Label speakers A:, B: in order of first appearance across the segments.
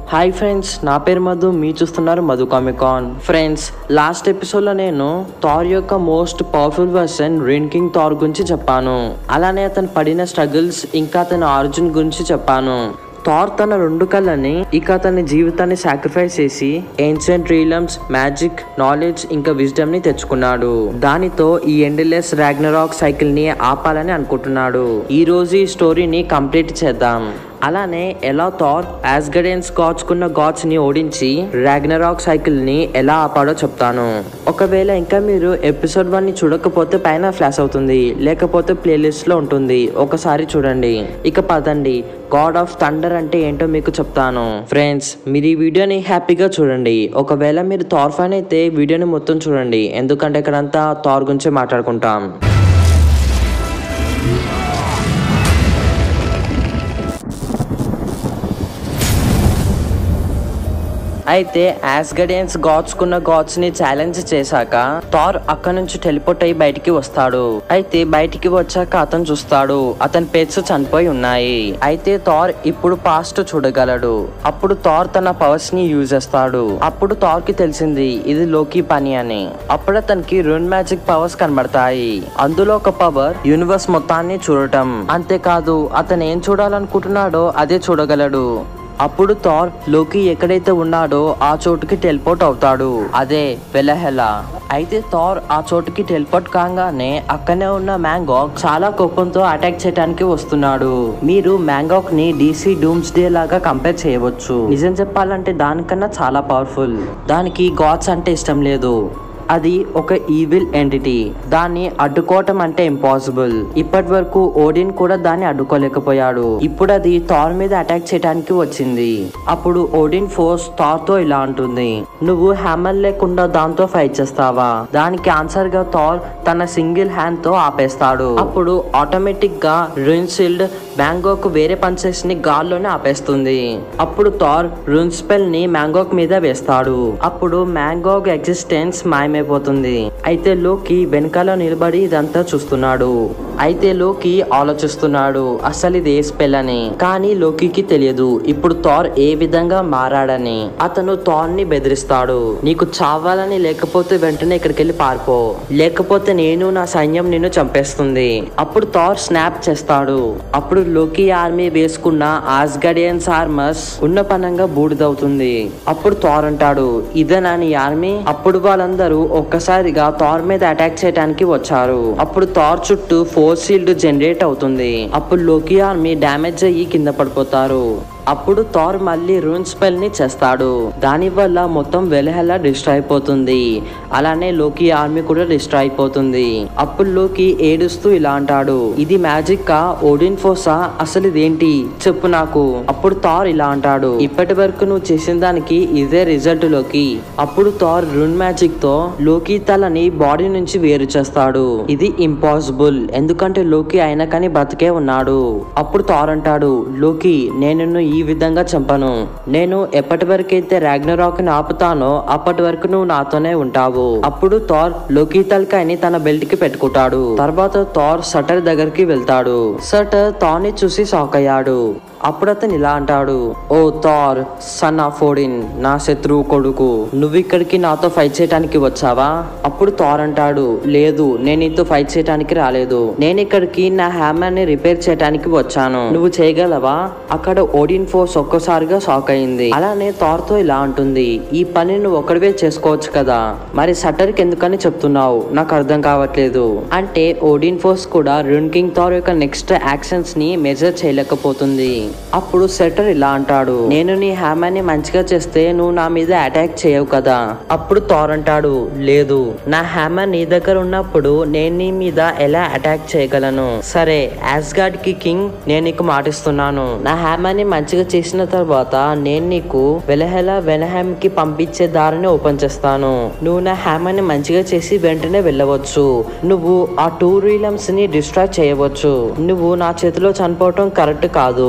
A: Hi friends నా పేరు మధు మీ చూస్తున్నారు మధు కామికాన్ ఫ్రెండ్స్ లాస్ట్ ఎపిసోడ్లో నేను థార్ యొక్క most powerful version rain king Thor గురించి చెప్పాను అలానే అతను పడిన స్ట్రగుల్స్ ఇంకా అతను అర్జున్ గురించి చెప్పాను థార్ తన రెండు కళ్ళని ఇక అతని జీవితాన్ని సాక్రిఫైస్ చేసి ఏన్షియంట్ రీలమ్స్ మ్యాజిక్ నాలెడ్జ్ ఇంకా విజ్డమ్ ని తెచ్చుకున్నాడు దానితో ఈ ఎండ్లెస్ రాగ్నరాక్ సైకిల్ ని ఆపాలని అనుకుంటున్నాడు ఈ రోజు ఈ స్టోరీని కంప్లీట్ చేద్దాం అలానే ఎలా థార్ యాస్గడెన్స్ గాడ్స్కున్న గాడ్స్ ని ఓడించి రాగ్నరాక్ సైకిల్ ని ఎలా ఆపాడో చెప్తాను ఒకవేళ ఇంకా మీరు ఎపిసోడ్ వన్ ని చూడకపోతే పైన ఫ్లాష్ అవుతుంది లేకపోతే ప్లేలిస్ట్ లో ఉంటుంది ఒకసారి చూడండి ఇక పదండి గాడ్ ఆఫ్ థండర్ అంటే ఏంటో మీకు చెప్తాను ఫ్రెండ్స్ మీరు ఈ వీడియోని హ్యాపీగా చూడండి ఒకవేళ మీరు థార్ ఫ్యాన్ అయితే వీడియోని మొత్తం చూడండి ఎందుకంటే ఇక్కడంతా థార్ గురించి మాట్లాడుకుంటాం అయితే యాస్గడియన్స్ గాడ్స్ కున్న గాడ్స్ ని ఛాలెంజ్ చేశాక థార్ అక్కడ నుంచి టెలిపోర్ట్ అయి బయటికి వస్తాడు అయితే బయటికి వచ్చాక అతను చూస్తాడు అతని పెట్స్ చనిపోయి ఉన్నాయి అయితే థార్ ఇప్పుడు పాస్ట్ చూడగలడు అప్పుడు థార్ తన పవర్స్ ని యూజ్ చేస్తాడు అప్పుడు థార్ కి తెలిసింది ఇది లోకి పని అని అప్పుడు అతనికి రూన్ మ్యాజిక్ పవర్స్ కనబడతాయి అందులో ఒక పవర్ యూనివర్స్ మొత్తాన్ని చూడటం అంతేకాదు అతను ఏం చూడాలనుకుంటున్నాడో అదే చూడగలడు అప్పుడు థార్ లోకి ఎక్కడైతే ఉన్నాడో ఆ చోటుకి టెలిపోర్ట్ అవుతాడు అదే వెలహెల అయితే థార్ ఆ చోటుకి టెలిపోర్ట్ కాగానే అక్కనే ఉన్న మ్యాంగాక్ చాలా కోపంతో అటాక్ చేయడానికి వస్తున్నాడు మీరు మ్యాంగాక్ ని డీసీ డూమ్స్ డే లాగా కంపేర్ చేయవచ్చు నిజం చెప్పాలంటే దానికన్నా చాలా పవర్ఫుల్ దానికి గాడ్స్ అంటే ఇష్టం లేదు అది ఒక ఈవిల్ ఎంటిటీ దాన్ని అడ్డుకోవటం అంటే ఇంపాసిబుల్ ఇప్పటి వరకు ఓడిన్ కూడా దాన్ని అడ్డుకోలేకపోయాడు ఇప్పుడు అది థార్ మీద అటాక్ చేయడానికి వచ్చింది అప్పుడు ఓడిన్ ఫోర్స్ థార్ తో ఇలా అంటుంది నువ్వు హ్యామర్ లేకుండా దాంతో ఫైట్ చేస్తావా దానికి ఆన్సర్ గా థార్ తన సింగిల్ హ్యాండ్ తో ఆపేస్తాడు అప్పుడు ఆటోమేటిక్ గా రున్సిల్డ్ మ్యాంగోక్ వేరే పంచెస్ ని గాల్లోనే ఆపేస్తుంది అప్పుడు థార్ రున్ స్పెల్ ని మ్యాంగోక్ మీద వేస్తాడు అప్పుడు మ్యాంగోక్ ఎగ్జిస్టెన్స్ మాయమైపోతుంది అయితే లోకి వెనకాల నిలబడి ఇదంతా చూస్తున్నాడు అయితే లోకి ఆలోచిస్తున్నాడు అసలు ఇది ఏ స్పెల్ అని కానీ లోకికి తెలియదు ఇప్పుడు థార్ ఏ విధంగా మారాడని అతను థార్ ని బెదిరిస్తాడు నీకు చావాలని లేకపోతే వెంటనే ఇక్కడికి వెళ్ళి పారిపో లేకపోతే నేను నా సైన్యం నిన్ను చంపేస్తుంది అప్పుడు థార్ స్నాప్ చేస్తాడు అప్పుడు లోకి ఆర్మీ వేసుకున్న ఆస్గడియన్స్ ఆర్మస్ ఉన్న పనంగా బూడిదవుతుంది అప్పుడు థార్ అంటాడు ఇదేనా నీ ఆర్మీ అప్పుడు వాళ్ళందరూ ఒక్కసారిగా థార్ మీద అటాక్ చేయడానికి వచ్చారు అప్పుడు థార్ చుట్టూ ఫోర్ షీల్డ్ జనరేట్ అవుతుంది అప్పుడు లోకి ఆర్మీ డ్యామేజ్ అయ్యి కింద పడిపోతారు అప్పుడు థార్ మళ్ళీ రూన్ స్పెల్ ని చేస్తాడు దాని వల్ల మొత్తం వెలహెల డిస్ట్రాయ్ అయిపోతుంది అలానే లోకి ఆర్మీ కూడా డిస్ట్రాయ్ అయిపోతుంది అప్పుడు లోకి ఏడుస్తూ ఇలా అంటాడు ఇది మ్యాజిక్ కా ఓడిన్ ఫోసా అసలు ఇదేంటి చెప్పు నాకు అప్పుడు థార్ ఇలా అంటాడు ఇప్పటి వరకు నువ్వు చేసిన దానికి ఇదే రిజల్ట్ లోకి అప్పుడు థార్ రూన్ మ్యాజిక్ తో లోకి తలని బాడీ నుంచి వేరు చేస్తాడు ఇది ఇంపాసిబుల్ ఎందుకంటే లోకి అయినా కానీ బతికే ఉన్నాడు అప్పుడు థార్ అంటాడు లోకి నేను ఈ విధంగా చంపను నేను ఎప్పటి వరకైతే రాగ్నరాక్ ని ఆపుతానో అప్పటి వరకు నువ్వు నాతోనే ఉంటావు అప్పుడు థార్ లోకి తలకాయని తన బెల్ట్ కి పెట్టుకుంటాడు తర్వాత థార్ సటర్ దగ్గరికి వెళ్తాడు సటర్ థార్ ని చూసి షాక్ అయ్యాడు అప్పుడు అతను ఇలా అంటాడు ఓ థార్ సన్ ఆఫ్ ఓడిన్ నా శత్రువు కొడుకు నువ్వు ఇక్కడికి నాతో ఫైట్ చేయడానికి వచ్చావా అప్పుడు థార్ అంటాడు లేదు నేను నీతో ఫైట్ చేయడానికి రాలేదు నేను ఇక్కడికి నా హ్యామర్ ని రిపేర్ చేయడానికి వచ్చాను నువ్వు చేయగలవా అక్కడ ఓడిన్ ఫోర్స్ ఒక్కసారిగా షాక్ అయింది అలానే థార్ తో ఇలా అంటుంది ఈ పని నువ్వు ఒక్కడివే చేసుకోవచ్చు కదా మరి సటర్ కి ఎందుకని చెప్తున్నావు నాకు అర్థం కావట్లేదు అంటే ఓడిన్ ఫోర్స్ కూడా రున్ కింగ్ థార్ యొక్క నెక్స్ట్ యాక్షన్స్ ని మెజర్ చేయలేకపోతుంది అప్పుడు సెటర్ ఇలా అంటాడు నేను నీ హ్యామర్ ని మంచిగా చేస్తే నువ్వు నా మీద అటాక్ చేయవు కదా అప్పుడు థార్ అంటాడు లేదు నా హ్యామర్ నీ దగ్గర ఉన్నప్పుడు నేను నీ మీద ఎలా అటాక్ చేయగలను సరే యాస్గాడ్ కి కింగ్ నేను నీకు మాటిస్తున్నాను నా హ్యామర్ ని మంచిగా చేసిన తర్వాత నేను నీకు వెలహెల వెనహామ్ కి పంపించే దారిని ఓపెన్ చేస్తాను నువ్వు నా హ్యామర్ ని మంచిగా చేసి వెంటనే వెళ్ళవచ్చు నువ్వు ఆ టూ రీలమ్స్ ని డిస్ట్రాయ్ చేయవచ్చు నువ్వు నా చేతిలో చనిపోవటం కరెక్ట్ కాదు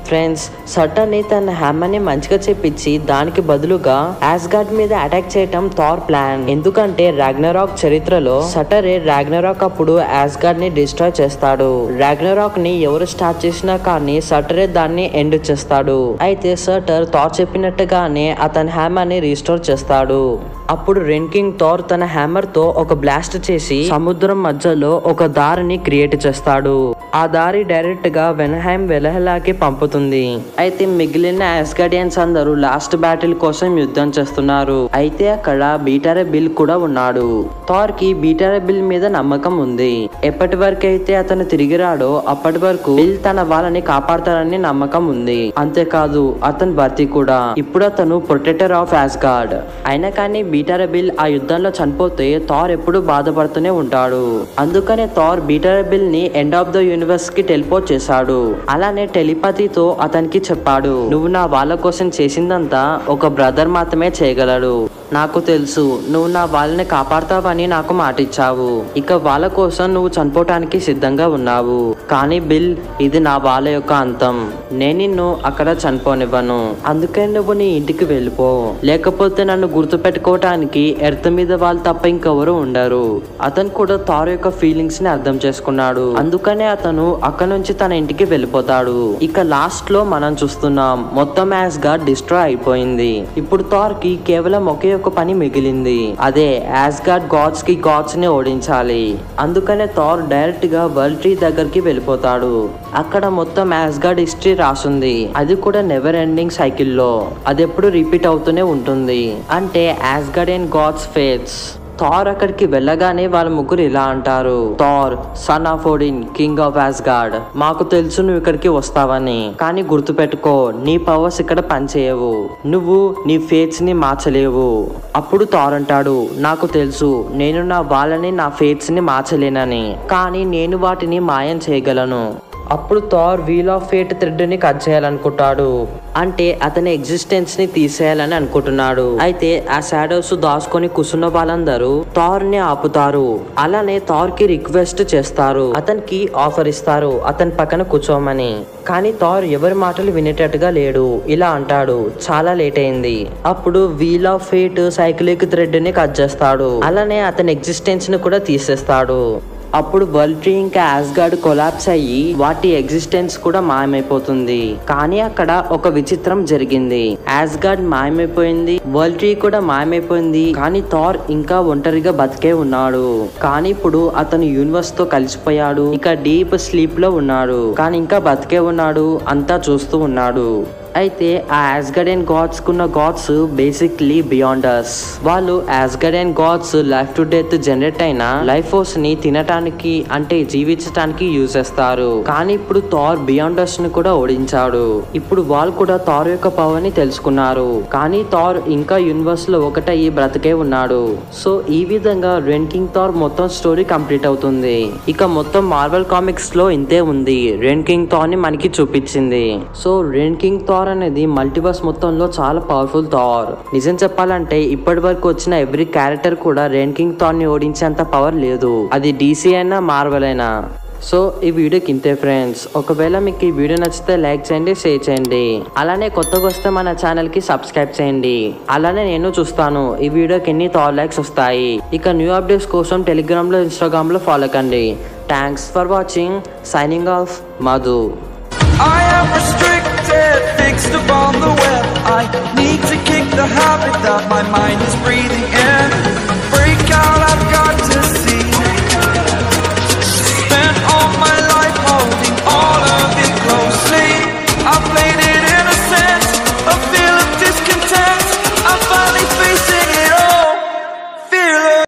A: ఫ్రెండ్స్ సటన్ ని తన హ్యామర్ ని మంచిగా చెప్పించి దానికి బదులుగా యాస్గార్డ్ మీద అటాక్ చేయటం థార్ ప్లాన్ ఎందుకంటే రాగ్నరాక్ చరిత్రలో సటరే రాగ్నరాక్ అప్పుడు యాస్గార్డ్ ని డిస్ట్రాయ్ చేస్తాడు రాగ్నరాక్ ని ఎవరు స్టార్ట్ చేసినా కానీ సటరే దాన్ని ఎండ్ చేస్తాడు అయితే సటర్ థార్ చెప్పినట్టుగానే అతని హ్యామర్ ని రీస్టోర్ చేస్తాడు అప్పుడు రెన్కింగ్ థార్ తన హ్యామర్ తో ఒక బ్లాస్ట్ చేసి సముద్రం మధ్యలో ఒక దారిని క్రియేట్ చేస్తాడు ఆ దారి డైరెక్ట్ గా వెనహైమ్ వెలహలాకి పంపుతుంది అయితే మిగిలిన యాస్గార్డియన్స్ అందరూ లాస్ట్ బ్యాటిల్ కోసం యుద్ధం చేస్తున్నారు అయితే అక్కడ బీటారే బిల్ కూడా ఉన్నాడు థార్ కి బీటారే బిల్ మీద నమ్మకం ఉంది ఎప్పటి వరకు అయితే అతను తిరిగి రాడో అప్పటి వరకు బిల్ తన వాళ్ళని కాపాడతారని నమ్మకం ఉంది అంతేకాదు అతని భర్తీ కూడా ఇప్పుడు అతను ప్రొటెక్టర్ ఆఫ్ యాస్గార్డ్ అయినా కానీ బీటారబిల్ ఆ యుద్ధంలో చనిపోతే థార్ ఎప్పుడు బాధపడుతూనే ఉంటాడు అందుకనే థార్ బీటారబిల్ ని ఎండ్ ఆఫ్ ద యూనివర్స్ కి టెలిపోర్ట్ చేశాడు అలానే టెలిపతితో అతనికి చెప్పాడు నువ్వు నా వాళ్ళ కోసం చేసిందంతా ఒక బ్రదర్ మాత్రమే చేయగలడు నాకు తెలుసు నువ్వు నా వాళ్ళని కాపాడతావని నాకు మాటిచ్చావు ఇక వాళ్ళ కోసం నువ్వు చనిపోవటానికి సిద్ధంగా ఉన్నావు కానీ బిల్ ఇది నా వాళ్ళ యొక్క అంతం నేను నిన్ను అక్కడ చనిపోనివ్వను అందుకే నువ్వు నీ ఇంటికి వెళ్ళిపో లేకపోతే నన్ను గుర్తు పెట్టుకోవటానికి ఎర్త్ మీద వాళ్ళు తప్ప ఇంకెవరు ఉండరు అతను కూడా తారు యొక్క ఫీలింగ్స్ ని అర్థం చేసుకున్నాడు అందుకనే అతను అక్కడ నుంచి తన ఇంటికి వెళ్ళిపోతాడు ఇక లాస్ట్ లో మనం చూస్తున్నాం మొత్తం యాస్ గా డిస్ట్రాయ్ అయిపోయింది ఇప్పుడు థార్ కి కేవలం ఒకే ఒక పని మిగిలింది అదే యాస్గార్డ్ గాడ్స్ కి గాడ్స్ ని ఓడించాలి అందుకనే థార్ డైరెక్ట్ గా వరల్డ్ ట్రీ దగ్గరికి వెళ్ళిపోతాడు అక్కడ మొత్తం యాస్గార్డ్ హిస్టరీ రాసుంది అది కూడా నెవర్ ఎండింగ్ సైకిల్లో అది ఎప్పుడు రిపీట్ అవుతూనే ఉంటుంది అంటే Asgard and gods fates Thor అక్కడికి వెళ్ళగానే వాళ్ళ ముగ్గురు ఇలా అంటారు Thor son of Odin king of Asgard మాకు తెలుసు నువ్వు ఇక్కడికి వస్తావని కానీ గుర్తుపెట్టుకో నీ పవర్స్ ఇక్కడ పనిచేయవు నువ్వు నీ ఫేట్స్ ని మార్చలేవు అప్పుడు థార్ అంటాడు నాకు తెలుసు నేను నా వాళ్ళని నా ఫేట్స్ ని మార్చలేనని కానీ నేను వాటిని మాయం చేయగలను అప్పుడు Thor wheel of fate thread ని కట్ చేయాలనుకుంటాడు అంటే అతని ఎగ్జిస్టెన్స్ ని తీసేయాలని అనుకుంటున్నాడు అయితే ఆ షాడోస్ దాచుకొని కూర్చున్న వాళ్ళందరూ థార్ ని ఆపుతారు అలానే థార్ కి రిక్వెస్ట్ చేస్తారు అతనికి ఆఫర్ ఇస్తారు అతని పక్కన కూర్చోమని కానీ థార్ ఎవరి మాటలు వినేటట్టుగా లేడు ఇలా అంటాడు చాలా లేట్ అయింది అప్పుడు wheel of fate cyclic thread ని కట్ చేస్తాడు అలానే అతని ఎగ్జిస్టెన్స్ ని కూడా తీసేస్తాడు అప్పుడు వరల్డ్ ట్రీ ఇంకా యాస్గార్డ్ కొలాప్స్ అయ్యి వాటి ఎగ్జిస్టెన్స్ కూడా మాయమైపోతుంది కానీ అక్కడ ఒక విచిత్రం జరిగింది యాస్గార్డ్ మాయమైపోయింది వరల్డ్ ట్రీ కూడా మాయమైపోయింది కానీ థార్ ఇంకా ఒంటరిగా బతికే ఉన్నాడు కానీ ఇప్పుడు అతను యూనివర్స్ తో కలిసిపోయాడు ఇక డీప్ స్లీప్ లో ఉన్నాడు కానీ ఇంకా బతికే ఉన్నాడు అంతా చూస్తూ ఉన్నాడు అయితే ఆ యాస్గడెన్ గాడ్స్ కున్న గాడ్స్ బేసిక్లీ బియాండ్ అస్ వాళ్ళు Asgardian gods life to death generate అయిన లైఫ్ ఫోర్స్ ని తినటానికి అంటే జీవించటానికి యూజ్ చేస్తారు కానీ ఇప్పుడు థార్ బియాండ్ అస్ ని కూడా ఓడించాడు ఇప్పుడు వాళ్ళు కూడా థార్ యొక్క పవర్ ని తెలుసుకున్నారు కానీ థార్ ఇంకా యూనివర్స్ లో ఒకటయ్యి బ్రతికే ఉన్నాడు సో ఈ విధంగా రెన్ కింగ్ థార్ మొత్తం స్టోరీ కంప్లీట్ అవుతుంది ఇక మొత్తం మార్వెల్ కామిక్స్ లో ఇంతే ఉంది రెన్ కింగ్ థార్ ని మనకి చూపించింది సో రెన్ కింగ్ థార్ అనేది మల్టీవర్స్ మొత్తంలో చాలా పవర్ఫుల్ థార్ నిజం చెప్పాలంటే ఇప్పటి వరకు వచ్చిన ఎవ్రీ క్యారెక్టర్ కూడా రెన్ కింగ్ థార్ ని ఓడించేంత పవర్ లేదు అది డీసీ అయినా మార్వెల్ అయినా సో ఈ వీడియోకి ఇంతే ఫ్రెండ్స్ ఒకవేళ మీకు ఈ వీడియో నచ్చితే లైక్ చేయండి షేర్ చేయండి అలానే కొత్తగా వస్తే మన ఛానల్ కి సబ్స్క్రైబ్ చేయండి అలానే నేను చూస్తాను ఈ వీడియోకి ఎన్ని థార్ లైక్స్ వస్తాయి ఇక న్యూ అప్డేట్స్ కోసం టెలిగ్రామ్ లో ఇన్స్టాగ్రామ్ లో ఫాలో కండి thanks for watching signing off Madhu
B: I am restricted, fixed upon the web. I need to kick the habit that my mind is breathing in. Break out